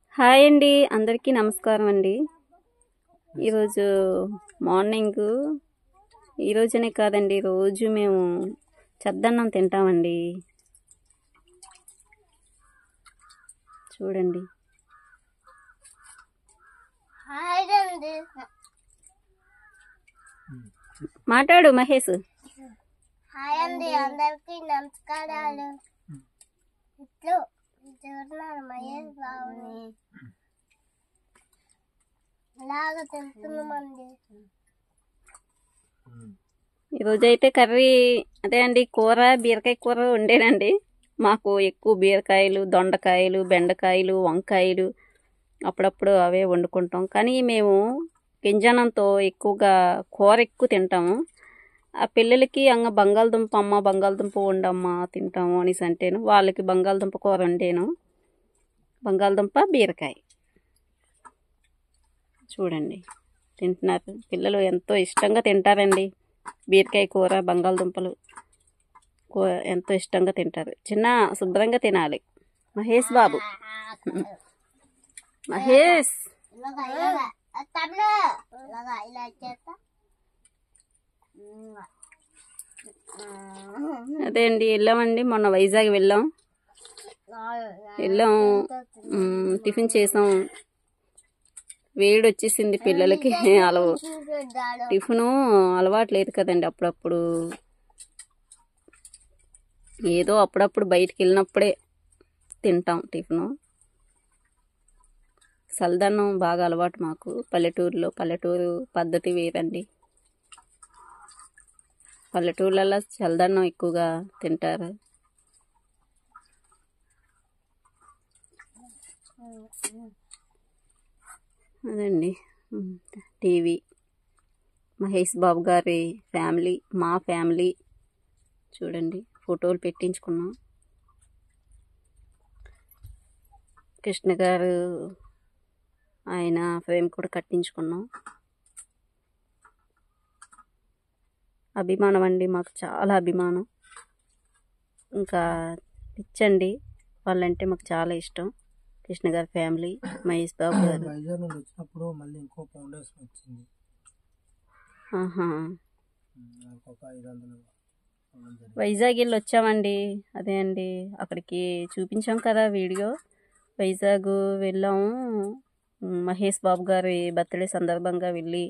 Hi అండి అందరికీ నమస్కారం అండి ఈరోజు మార్నింగ్ ఈరోజనే కాదండి రోజు మేము చద్దన్నం తింటామండి చూడండి హాయ్ అండి మాట్లాడు మహేష్ హాయ్ అండి అందరికి నమస్కారాలు ఇట్లు చూస్తున్నారు మహేష్ బాబుని ఇలాగ తెలుస్తున్నామండి ఈరోజు అయితే కర్రీ అదే అండి కూర బీరకాయ కూర వండేనండి మాకు ఎక్కువ బీరకాయలు దొండకాయలు బెండకాయలు వంకాయలు అప్పుడప్పుడు అవే వండుకుంటాం కానీ మేము గింజనంతో ఎక్కువగా కూర ఎక్కువ తింటాము ఆ పిల్లలకి అంగ బంగాళదుంప అమ్మ బంగాళదుంప వండమ్మా తింటాము అనేసి అంటేను వాళ్ళకి బంగాళదుంప కూర వండాను బంగాళదుంప బీరకాయ చూడండి తింటున్నారు పిల్లలు ఎంతో ఇష్టంగా తింటారండి బీరకాయ కూర బంగాళదుంపలు కూ ఎంతో ఇష్టంగా తింటారు చిన్న శుభ్రంగా తినాలి మహేష్ బాబు మహేష్ ఇలాగ ఇలాగ తమ్ముడు ఇలాగ ఇలా చేస్తా అదే అండి వెళ్ళామండి మొన్న వైజాగ్ వెళ్ళాం వెళ్ళాం మ్, టిఫిన్ చేసాం వేడి వచ్చేసింది పిల్లలకి అలవు చూపిద్దాడు టిఫిను అలవాటు లేదు కదండి అప్పుడప్పుడు ఏదో అప్పుడప్పుడు బయటికి వెళ్ళినప్పుడే తింటాం టిఫిను చల్లదన్నం బాగా అలవాటు మాకు పల్లెటూరులో పల్లెటూరు పద్ధతి వేరండి పల్లెటూర్లలో చల్లదన్నం ఎక్కువగా తింటారు అదండి ఉమ్, టీవీ మహేష్ బాబు గారి ఫ్యామిలీ మా ఫ్యామిలీ చూడండి ఫోటోలు పెట్టించుకున్నాం కృష్ణ గారు ఆయన ఫ్రేమ్ కూడా కట్టించుకున్నాం అభిమానం అండి మాకు చాలా అభిమానం ఇంకా పిచ్చండి వాళ్ళంటే మాకు చాలా ఇష్టం కృష్ణ గారి ఫ్యామిలీ మహేష్ బాబు గారు వైజాగ్ నుండి వచ్చినప్పుడు మళ్ళీ ఇంకో ఫౌండేషన్ వచ్చింది ఆహా నాకు ఒక ఐదు వందలు ఇవ్వడం జరిగింది. వైజాగ్ వెళ్ళి వచ్చామండి అదే అండి అక్కడికి చూపించాం కదా వీడియో వైజాగ్ వెళ్ళాము ఉమ్, మహేష్ బాబు గారి బర్త్డే సందర్భంగా వెళ్ళి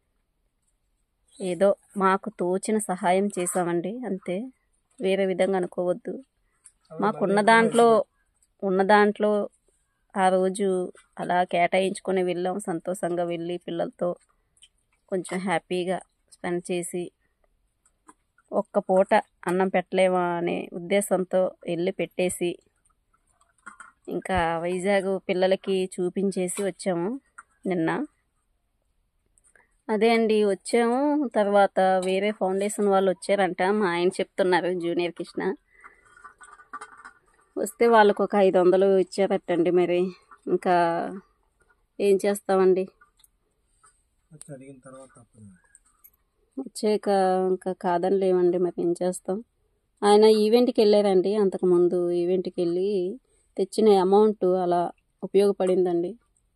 ఏదో మాకు తోచిన సహాయం చేసామండి అంతే వేరే విధంగా అనుకోవద్దు మాకున్న దాంట్లో ఉన్న దాంట్లో ఆ రోజు అలా కేటాయించుకొని వెళ్ళాం సంతోషంగా వెళ్ళి పిల్లలతో కొంచెం హ్యాపీగా స్పెండ్ చేసి ఒక్క పూట అన్నం పెట్టలేమా అనే ఉద్దేశంతో వెళ్ళి పెట్టేసి ఇంకా వైజాగ్ పిల్లలకి చూపించేసి వచ్చాము నిన్న అదే అండి వచ్చాము తర్వాత వేరే ఫౌండేషన్ వాళ్ళు వచ్చారంట మా ఆయన చెప్తున్నారు జూనియర్ కృష్ణ వస్తే వాళ్ళకు ఒక ఐదు వందలు ఇచ్చారటండి మరి ఇంకా ఏం చేస్తామండి వచ్చి అడిగిన తర్వాత అప్పుడు వచ్చాక ఇంకా కాదని లేవండి మరి ఏం చేస్తాం ఆయన ఈవెంట్కి వెళ్ళారండి అంతకుముందు ఈవెంట్కి వెళ్ళి తెచ్చిన అమౌంట్ అలా ఉపయోగపడిందండి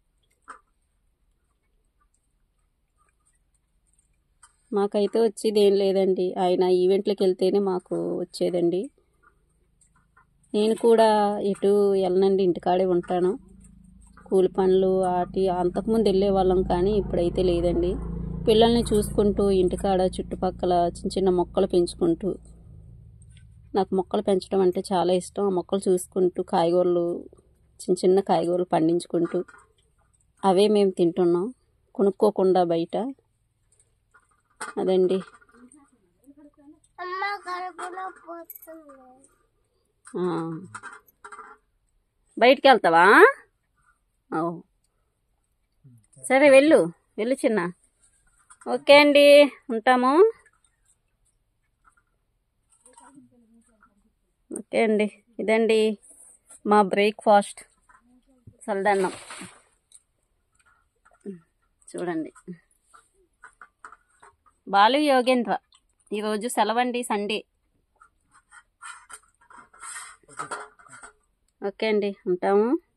మాకైతే వచ్చేది ఏం లేదండి ఆయన ఈవెంట్లకు వెళ్తేనే మాకు వచ్చేదండి నేను కూడా ఎటు వెళ్ళనండి ఇంటికాడే ఉంటాను కూలి పనులు వాటి అంతకుముందు వెళ్ళే వాళ్ళం కానీ ఇప్పుడైతే లేదండి పిల్లల్ని చూసుకుంటూ ఇంటికాడ చుట్టుపక్కల చిన్న చిన్న మొక్కలు పెంచుకుంటూ నాకు మొక్కలు పెంచడం అంటే చాలా ఇష్టం ఆ మొక్కలు చూసుకుంటూ కాయగూరలు చిన్న చిన్న కాయగూరలు పండించుకుంటూ అవే మేము తింటున్నాం కొనుక్కోకుండా బయట అదండి అమ్మ కడుపులో పోతుంది ఆ. బయటికి వెళ్తావా ఓ సరే వెళ్ళు వెళ్ళు చిన్న ఓకే అండి ఉంటాము ఓకే అండి ఇదండి మా బ్రేక్ఫాస్ట్ చల్లదన్నం చూడండి బాలు యోగేంద్ర ఈరోజు సెలవండి సండే ఓకే అండి ఉంటాము